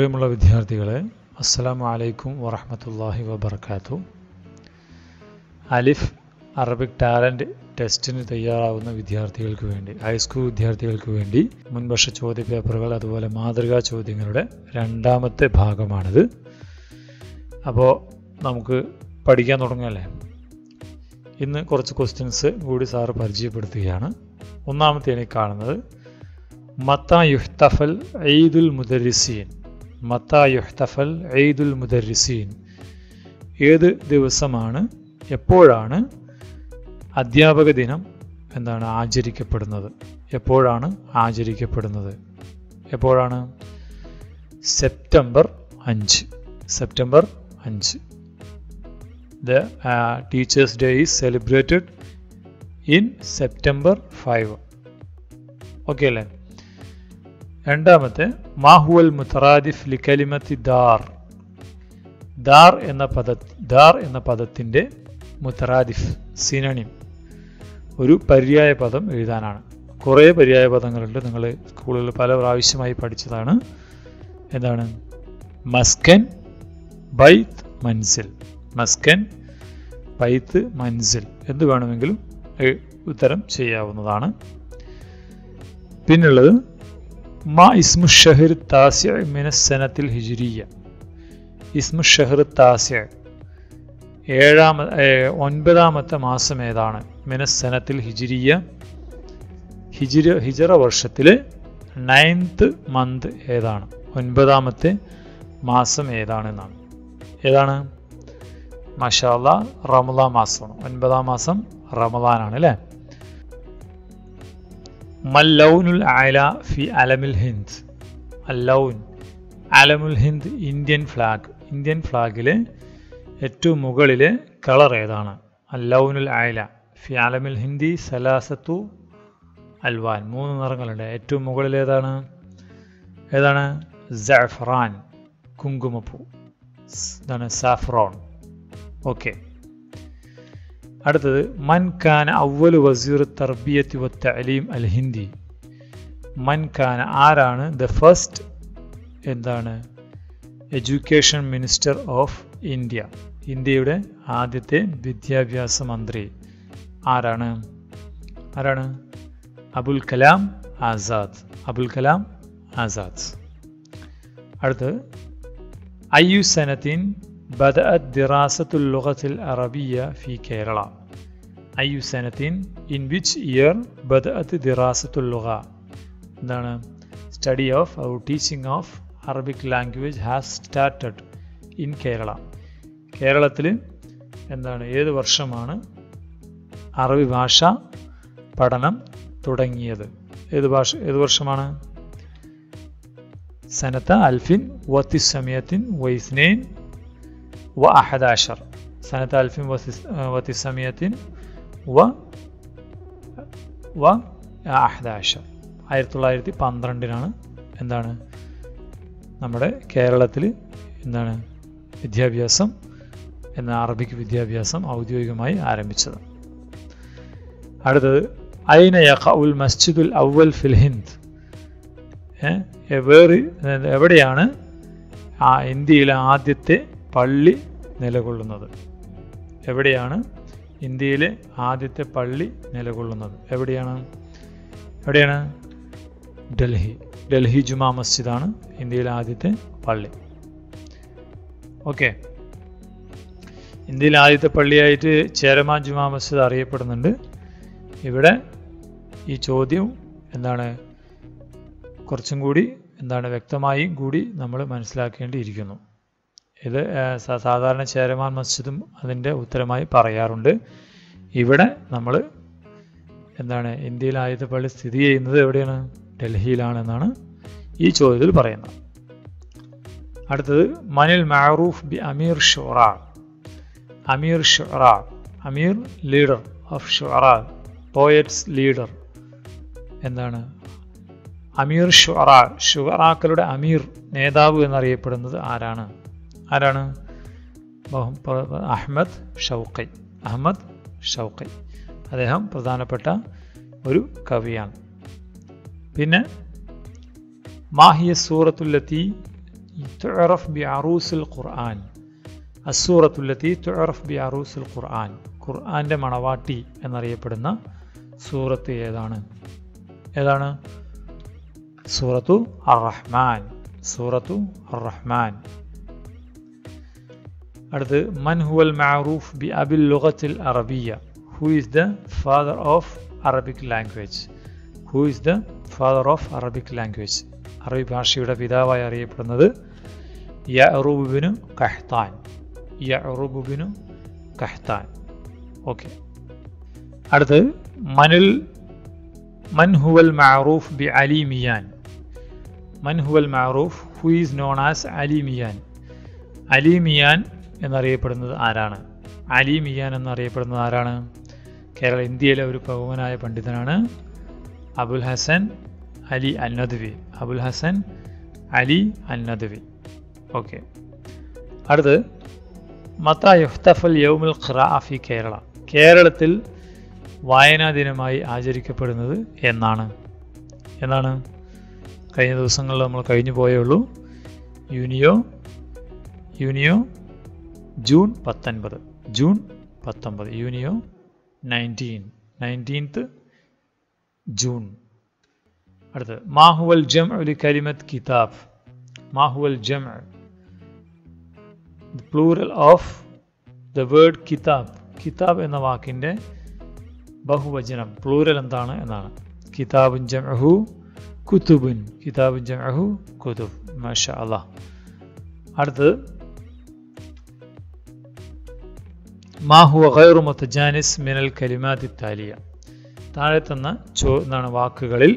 പ്രിയമുള്ള വിദ്യാർത്ഥികളെ അസ്സലാമു അലൈക്കും വറഹമത്തല്ലാഹി വബർക്കാത്തു അലിഫ് അറബിക് ടാലൻറ്റ് ടെസ്റ്റിന് തയ്യാറാവുന്ന വിദ്യാർത്ഥികൾക്ക് വേണ്ടി ഹൈസ്കൂൾ വിദ്യാർത്ഥികൾക്ക് വേണ്ടി മുൻവർഷ ചോദ്യ പേപ്പറുകൾ അതുപോലെ മാതൃകാ ചോദ്യങ്ങളുടെ രണ്ടാമത്തെ ഭാഗമാണിത് അപ്പോൾ നമുക്ക് പഠിക്കാൻ തുടങ്ങല്ലേ ഇന്ന് കുറച്ച് ക്വസ്റ്റ്യൻസ് കൂടി സാറ് പരിചയപ്പെടുത്തുകയാണ് ഒന്നാമത്തേണ് ഈ കാണുന്നത് മത്ത യുഹ്തഫൽ ഈദുൽ മുദരിസീൻ മത്ത യുഹ്തഫൽ ഈദുൽ മുദരിസീൻ ഏത് ദിവസമാണ് എപ്പോഴാണ് അധ്യാപക ദിനം എന്താണ് ആചരിക്കപ്പെടുന്നത് എപ്പോഴാണ് ആചരിക്കപ്പെടുന്നത് എപ്പോഴാണ് സെപ്റ്റംബർ അഞ്ച് സെപ്റ്റംബർ അഞ്ച് the teachers day is celebrated in September five okay അല്ലേ രണ്ടാമത്തെ മാഹുവൽ മുത്തറാദിഫ് ലിക്കലിമത്തി ദാർ ദാർ എന്ന പദ ദാർ എന്ന പദത്തിൻ്റെ മുത്തറാദിഫ് സിനണിം ഒരു പര്യായ പദം എഴുതാനാണ് കുറേ പര്യായ പദങ്ങളുണ്ട് നിങ്ങൾ സ്കൂളിൽ പല പ്രാവശ്യമായി പഠിച്ചതാണ് എന്താണ് മസ്കൻ ബൈത്ത് മൻസിൽ മസ്കൻ ബൈത്ത് മൻസിൽ എന്ത് വേണമെങ്കിലും ഉത്തരം ചെയ്യാവുന്നതാണ് പിന്നുള്ളത് മാ ഇസ്മു ഷഹർ താസ്യ മിനസനത്തിൽ ഹിജുരിയ ഇസ്മു ഷഹർ താസ്യ ഏഴാമ ഒൻപതാമത്തെ മാസം ഏതാണ് മിനസനത്തിൽ ഹിജിരിയ ഹിജിര ഹിജറ വർഷത്തിലെ നയൻത്ത് മന്ത് ഏതാണ് ഒൻപതാമത്തെ മാസം ഏതാണെന്നാണ് ഏതാണ് മഷാല്ല റമദാ മാസമാണ് ഒൻപതാം മാസം റമദാനാണ് അല്ലേ മല്ലൗനുൽ ആല ഫി അലമിൽ ഹിന്ദ് അല്ലൗൻ അലമുൽ ഹിന്ദ് ഇന്ത്യൻ ഫ്ലാഗ് ഇന്ത്യൻ ഫ്ലാഗിലെ ഏറ്റവും മുകളിലെ കളർ ഏതാണ് അല്ലൗനുൽ ആല ഫി അലമിൽ ഹിന്ദി സലാസത്തു അൽവാൻ മൂന്ന് നിറങ്ങളുണ്ട് ഏറ്റവും മുകളിൽ ഏതാണ് ഏതാണ് ജഫറാൻ കുങ്കുമപ്പൂ ഇതാണ് സാഫ്രോൺ ഓക്കെ അടുത്തത് മൻ ഖാന അവല് വസീർ തർബിയത്തി വ തലീം അൽ ഹിന്ദി മൻ ഖാന ആരാണ് ദ ഫസ്റ്റ് എന്താണ് എഡ്യൂക്കേഷൻ മിനിസ്റ്റർ ഓഫ് ഇന്ത്യ ഇന്ത്യയുടെ ആദ്യത്തെ വിദ്യാഭ്യാസ മന്ത്രി ആരാണ് ആരാണ് അബുൽ കലാം ആസാദ് അബുൽ കലാം ആസാദ് അടുത്തത് അയ്യു സനത്തിൻ بدأت دراسة اللغة العربية في كيرلا أي سنة in which year بدأت دراسة اللغة എന്താണ് study of or teaching of Arabic language has started in Kerala കേരളത്തിൽ എന്താണ് ഏത് വർഷമാണ് അറബി ഭാഷ പഠനം തുടങ്ങിയത് ഏത് ഭാഷ ഏത് വർഷമാണ് സനത്ത അൽഫിൻ വത്തിസമയത്തിൻ വൈസ്നൈൻ വ അഹദാഷർ സനത്ത് അൽഫിൻ വത്തിസമയത്തിൻ വ വ അഹദാഷർ ആയിരത്തി തൊള്ളായിരത്തി പന്ത്രണ്ടിനാണ് എന്താണ് നമ്മുടെ കേരളത്തിൽ എന്താണ് വിദ്യാഭ്യാസം എന്ന അറബിക് വിദ്യാഭ്യാസം ഔദ്യോഗികമായി ആരംഭിച്ചത് അടുത്തത് ഐന യഖഉൽ മസ്ജിദുൽ അവൽ ഫിൽ ഹിന്ദ് വേറെ എവിടെയാണ് ആ ഇന്ത്യയിലെ ആദ്യത്തെ പള്ളി നിലകൊള്ളുന്നത് എവിടെയാണ് ഇന്ത്യയിലെ ആദ്യത്തെ പള്ളി നിലകൊള്ളുന്നത് എവിടെയാണ് എവിടെയാണ് ഡൽഹി ഡൽഹി ജുമാ മസ്ജിദാണ് ഇന്ത്യയിലെ ആദ്യത്തെ പള്ളി ഓക്കെ ഇന്ത്യയിലെ ആദ്യത്തെ പള്ളിയായിട്ട് ചേരമാൻ ജുമാ മസ്ജിദ് അറിയപ്പെടുന്നുണ്ട് ഇവിടെ ഈ ചോദ്യം എന്താണ് കുറച്ചും കൂടി എന്താണ് വ്യക്തമായി കൂടി നമ്മൾ മനസ്സിലാക്കേണ്ടിയിരിക്കുന്നു ഇത് സാധാരണ ചേരമാൻ മസ്ജിദും അതിൻ്റെ ഉത്തരമായി പറയാറുണ്ട് ഇവിടെ നമ്മൾ എന്താണ് ഇന്ത്യയിൽ ആദ്യത്തെ പള്ളി സ്ഥിതി ചെയ്യുന്നത് എവിടെയാണ് ഡൽഹിയിലാണെന്നാണ് ഈ ചോദ്യത്തിൽ പറയുന്നത് അടുത്തത് മനിൽ മാറൂഫ് ബി അമീർ ഷൊറ അമീർ ഷൊറ അമീർ ലീഡർ ഓഫ് ഷൊറ പോയറ്റ്സ് ലീഡർ എന്താണ് അമീർ ഷുറ ഷുറാക്കളുടെ അമീർ നേതാവ് എന്നറിയപ്പെടുന്നത് ആരാണ് ആരാണ് അഹമ്മദ് ഷൗക്കൈ അഹമ്മദ് ഷൗക്കൈ അദ്ദേഹം പ്രധാനപ്പെട്ട ഒരു കവിയാണ് പിന്നെ മാഹിയ സൂറത്തുല്ലത്തി തുഅറഫ് ബി അറൂസുൽ ഖുർആൻ അസൂറത്തുല്ലത്തി തുഅറഫ് ബി അറൂസുൽ ഖുർആൻ ഖുർആൻ്റെ മണവാട്ടി എന്നറിയപ്പെടുന്ന സൂറത്ത് ഏതാണ് ഏതാണ് സൂറത്തു അർ റഹ്മാൻ സൂറത്തു അർ റഹ്മാൻ അടുത്ത് മൻ ഹുവൽ മഅറൂഫ് ബി അബിൽ ലുഗത്തിൽ അറബിയ who is the father of Arabic language who is the father of Arabic language അറബി ഭാഷയുടെ പിതാവായി അറിയപ്പെടുന്നത് യറൂബിനു കഹ്താൻ യറൂബിനു കഹ്താൻ ഓക്കെ അടുത്ത് മനുൽ മൻ ഹുവൽ മഅറൂഫ് ബി അലി മിയാൻ മൻ ഹുവൽ മഅറൂഫ് who is known as Ali Miyan Ali Miyan എന്നറിയപ്പെടുന്നത് ആരാണ് അലി മിയാൻ എന്നറിയപ്പെടുന്നത് ആരാണ് കേരള ഇന്ത്യയിലെ ഒരു പ്രമുഖനായ പണ്ഡിതനാണ് അബുൽ ഹസൻ അലി അൽ നദ്വി അബുൽ ഹസൻ അലി അൽ നദ്വി ഓക്കെ അടുത്ത് മത്ത യുഹ്തഫൽ യൗമുൽ ഖിറാഫി കേരള കേരളത്തിൽ വായനാ ദിനമായി ആചരിക്കപ്പെടുന്നത് എന്നാണ് എന്നാണ് കഴിഞ്ഞ ദിവസങ്ങളിൽ നമ്മൾ കഴിഞ്ഞു പോയേ ഉള്ളൂ യൂനിയോ യൂനിയോ ജൂൺ പത്തൊൻപത് ജൂൺ പത്തൊമ്പത് യൂനിയോ നയൻറ്റീൻ നയൻറ്റീൻത്ത് ജൂൺ അടുത്ത് മാഹുവൽ ജം ഒരു കലിമത്ത് കിതാബ് മാഹുവൽ ജം പ്ലൂറൽ ഓഫ് ദ വേർഡ് കിതാബ് കിതാബ് എന്ന വാക്കിൻ്റെ ബഹുവചനം പ്ലൂറൽ എന്താണ് എന്നാണ് കിതാബുൻ ജംഅഹു കുതുബുൻ കിതാബുൻ ജംഅഹു കുതുബ് മാഷ അല്ലാഹ് അടുത്തത് മാഹുവ ഗൈറു മുത്തജാനിസ് മിനൽ കലിമാതി താലിയ താഴെ തന്ന ചോ എന്നാണ് വാക്കുകളിൽ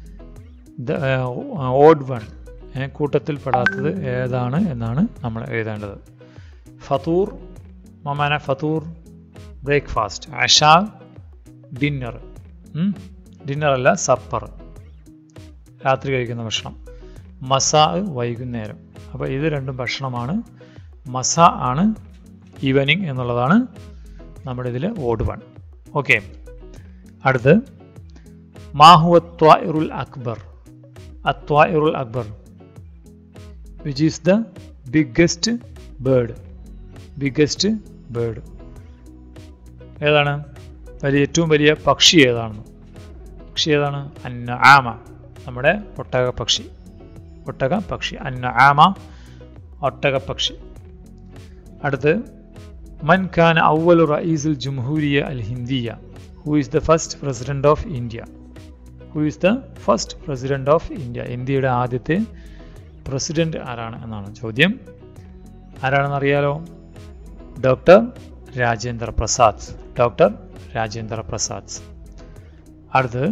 ഓഡ് വൺ കൂട്ടത്തിൽപ്പെടാത്തത് ഏതാണ് എന്നാണ് നമ്മൾ എഴുതേണ്ടത് ഫതൂർ മമാന ഫതൂർ ബ്രേക്ക്ഫാസ്റ്റ് അഷ ഡിന്നർ ഡിന്നർ അല്ല സപ്പർ രാത്രി കഴിക്കുന്ന ഭക്ഷണം മസാ വൈകുന്നേരം അപ്പോൾ ഇത് രണ്ടും ഭക്ഷണമാണ് മസ ആണ് ഈവനിങ് എന്നുള്ളതാണ് നമ്മുടെ ഇതിൽ ഓഡ് വൺ ഓക്കെ അടുത്ത് മാഹു അത്വാഇറുൽ അക്ബർ അത്വാഇറുൽ അക്ബർ which is the biggest bird biggest bird ഏതാണ് വലിയ ഏറ്റവും വലിയ പക്ഷി ഏതാണ് പക്ഷി ഏതാണ് അന്ന ആമ നമ്മുടെ ഒട്ടക പക്ഷി ഒട്ടക പക്ഷി അന്ന ആമ ഒട്ടക പക്ഷി അടുത്ത് മൻ ഖാൻ ഔവൽ റഈസുൽ ജംഹൂരിയ അൽ ഹിന്ദിയ who is the first president of India who is the first president of India ഇന്ത്യയുടെ ആദ്യത്തെ പ്രസിഡന്റ് ആരാണ് എന്നാണ് ചോദ്യം ആരാണെന്ന് അറിയാലോ ഡോക്ടർ രാജേന്ദ്ര പ്രസാദ് ഡോക്ടർ രാജേന്ദ്ര പ്രസാദ് അടുത്ത്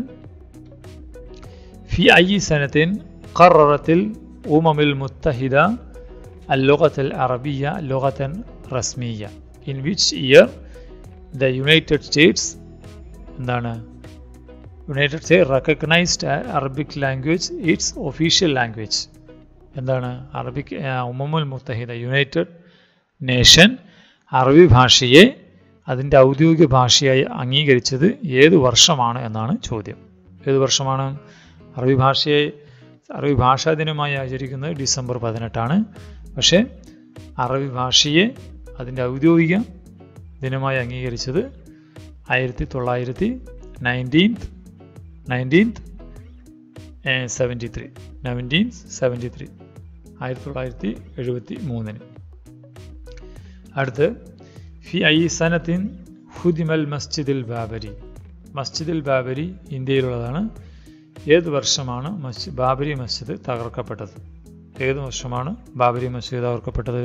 في أي سنة قررت الأمم المتحدة اللغة العربية لغة رسمية in which year the United States എന്താണ് United State recognised Arabic language it's official language എന്താണ് അറബിക് ഉമ്മമുൽ മുത്തഹിദ യുണൈറ്റഡ് നേഷൻ അറബി ഭാഷയെ അതിൻ്റെ ഔദ്യോഗിക ഭാഷയായി അംഗീകരിച്ചത് ഏത് വർഷമാണ് എന്നാണ് ചോദ്യം ഏത് വർഷമാണ് അറബി ഭാഷയെ അറബി ഭാഷാ ദിനമായി ആചരിക്കുന്നത് ഡിസംബർ പതിനെട്ടാണ് പക്ഷേ അറബി ഭാഷയെ അതിൻ്റെ ഔദ്യോഗിക ദിനമായി അംഗീകരിച്ചത് ആയിരത്തി തൊള്ളായിരത്തി nineteenth nineteenth seventy three nineteen seventy three ആയിരത്തി തൊള്ളായിരത്തി എഴുപത്തി മൂന്നിന് അടുത്ത് ഫി ഐ സനത്തിൻ ഹുദിമൽ മസ്ജിദുൽ ബാബരി മസ്ജിദുൽ ബാബരി ഇന്ത്യയിലുള്ളതാണ് ഏത് വർഷമാണ് മസ്ജിദ് ബാബരി മസ്ജിദ് തകർക്കപ്പെട്ടത് ഏത് വർഷമാണ് ബാബരി മസ്ജിദ് തകർക്കപ്പെട്ടത്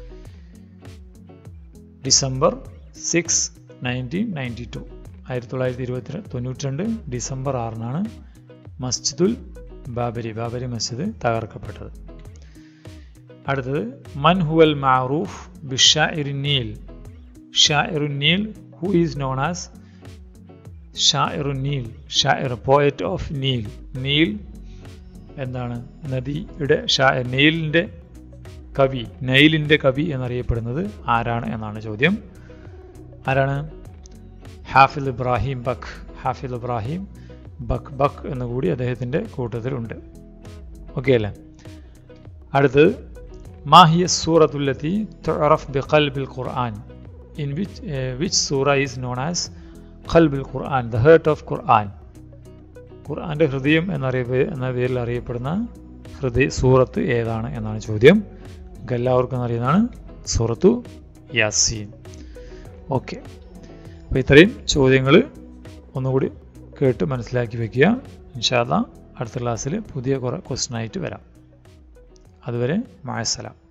December six nineteen ninety two ആയിരത്തി തൊള്ളായിരത്തി ഇരുപത്തി തൊണ്ണൂറ്റി രണ്ട് ഡിസംബർ ആറിനാണ് മസ്ജിദുൽ ബാബരി ബാബരി മസ്ജിദ് തകർക്കപ്പെട്ടത് അടുത്തത് മൻ ഹുവൽ മാറൂഫ് ബിഷാഇറുന്നീൽ ഷാഇറുന്നീൽ ഹു ഈസ് നോൺ ആസ് ഷാഇറുന്നീൽ ഷാഇർ പോയറ്റ് ഓഫ് നീൽ നീൽ എന്താണ് നദിയുടെ ഷാ നെയിലിൻ്റെ കവി നെയിലിൻ്റെ കവി എന്നറിയപ്പെടുന്നത് ആരാണ് എന്നാണ് ചോദ്യം ആരാണ് ഹാഫിൽ ഇബ്രാഹിം ബക്ക് ഹാഫിൽ ഇബ്രാഹിം ബക്ക് ബക്ക് എന്നുകൂടി അദ്ദേഹത്തിൻ്റെ കൂട്ടത്തിലുണ്ട് ഓക്കെ അല്ലേ അടുത്തത് മാഹിയ സൂറത്തുല്ലത്തി തുറഫ് ബി ഖൽബിൽ ഖുർആൻ ഇൻ വിച്ച് വിച്ച് സൂറ ഈസ് നോൺ ആസ് ഖൽബിൽ Quran the heart of Quran ഖുർആൻ്റെ ഹൃദയം എന്നറിയ എന്ന പേരിൽ അറിയപ്പെടുന്ന ഹൃദയ സൂറത്ത് ഏതാണ് എന്നാണ് ചോദ്യം നമുക്ക് എല്ലാവർക്കും അറിയുന്നതാണ് സൂറത്തു യാസീൻ ഓക്കെ അപ്പോൾ ഇത്രയും ചോദ്യങ്ങൾ ഒന്നുകൂടി കേട്ട് മനസ്സിലാക്കി വെക്കുക ഇൻഷാല്ല അടുത്ത ക്ലാസ്സിൽ പുതിയ കുറേ ക്വസ്റ്റ്യൻ ആയിട്ട് വരാം അതുവരെ മായസലാം